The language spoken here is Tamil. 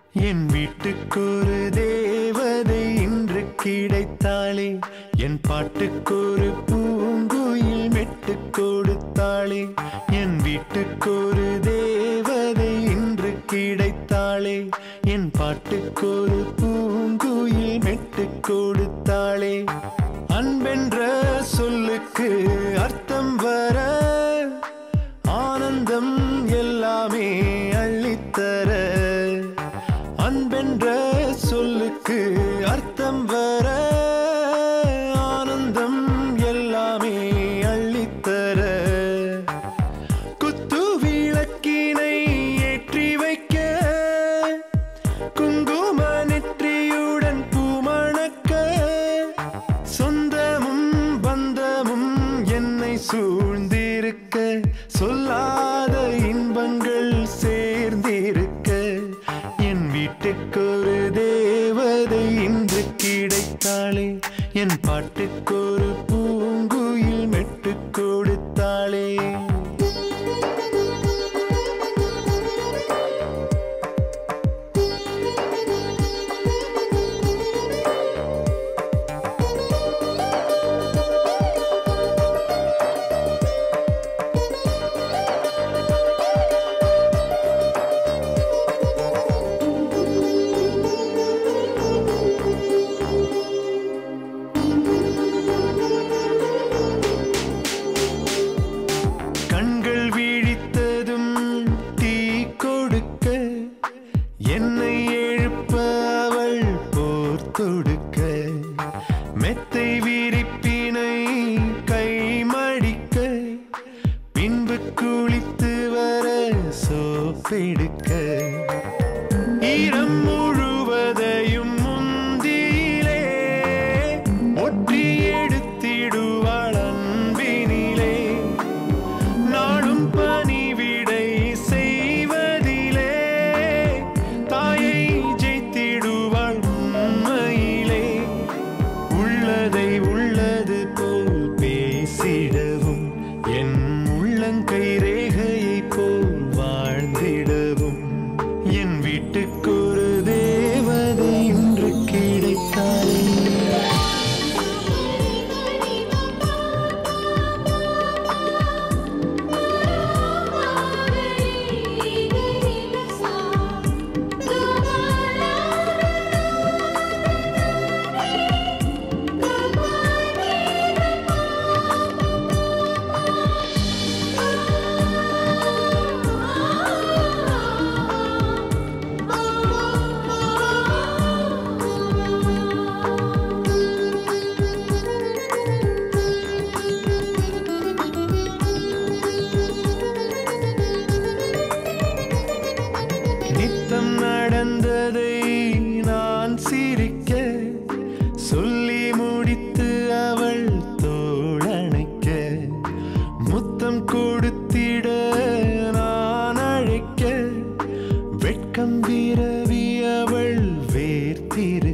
என் வீட்டுக்கொரு தேவதை இன்று கிடைத்தாளே என் பாட்டுக்கொரு பூங்குயில் மெட்டு கொடுத்தாளே என் வீட்டுக்கொரு தேவதை இன்று கிடைத்தாளே என் பாட்டுக்கொரு பூங்குயில் மெட்டு கொடுத்தாளே அன்பென்ற சொல்லுக்கு அர்த்தம் வர ஆனந்தம் எல்லாமே அள்ளித்தர அன்பென்ற சொல்லுக்கு அர்த்தம் வர ஆனந்தம் எல்லாமே அள்ளித்தர குத்து விளக்கினை ஏற்றி வைக்க குங்கும நெற்றியுடன் பூமணக்க சொந்தமும் பந்தமும் என்னை சூழ்ந்திருக்க சொல்லாத இன்பங்கள் சேர்ந்திருக்க என் வீட்டுக்கொரு தேவதை இன்று கிடைத்தாளே என் பாட்டுக்கொரு பூங்குயில் மெட்டு கொடுத்தாளே கண்கள் விழித்ததும் தீ கொடுக்க என்னை எழுப்ப அவள் போர் தொடுக்க மெத்தை விரிப்பினை கை மடிக்க பின்பு குளித்து வர சோப்பெடுக்க ஈரம் முழுவதையும் முந்தியிலே ஒற்றி எடுத்திடுவாள் அன்பினிலே நாளும் பணிவிடை செய்வதிலே தாயை ஜெயித்திடுவாள் உண்மையிலே உள்ளதை உள்ளது போல் பேசிடவும் என் உள்ளங்கை ரேகையைப் போல் வாழ்ந்திடவும் என் வீட்டுக்கொரு தேவதை இன்று கிடைத்தாளே நித்தம் நடந்ததை நான் சிரிக்க சொல்லி முடித்து அவள் தோழணைக்க முத்தம் கொடுத்திட நான் அழைக்க வெட்கம் விரவி அவள் வேர்த்திருக்க